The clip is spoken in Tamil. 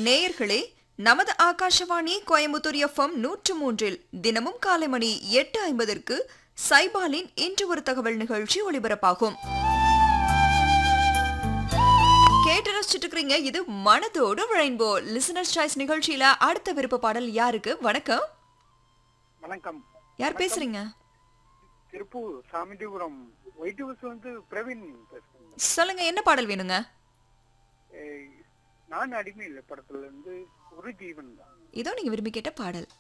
நேயர்களே நமது ஆகாஷவாணி கோயம்புத்தூர் எஃப்எம் நூற்று மூன்றில் தினமும் காலை மணி எட்டு ஐம்பதற்கு சைபாலின் இன்று ஒரு தகவல் நிகழ்ச்சி ஒளிபரப்பாகும் கேட்டு ரசிச்சுட்டு இருக்கிறீங்க இது மனதோடு ரெயின்போ லிசனர்ஸ் சாய்ஸ் நிகழ்ச்சியில அடுத்த விருப்ப பாடல் யாருக்கு வணக்கம் வணக்கம் யார் பேசுறீங்க திருப்பூர் சாமிண்டிபுரம் ஒயிட் ஹவுஸ் வந்து பிரவீன் பேசுறேன் சொல்லுங்க என்ன பாடல் வேணுங்க ஏய், நான் அடிமை இல்லை படத்துல இருந்து ஒரு ஜீவன் தான் இதோ நீங்க விரும்பி கேட்ட பாடல்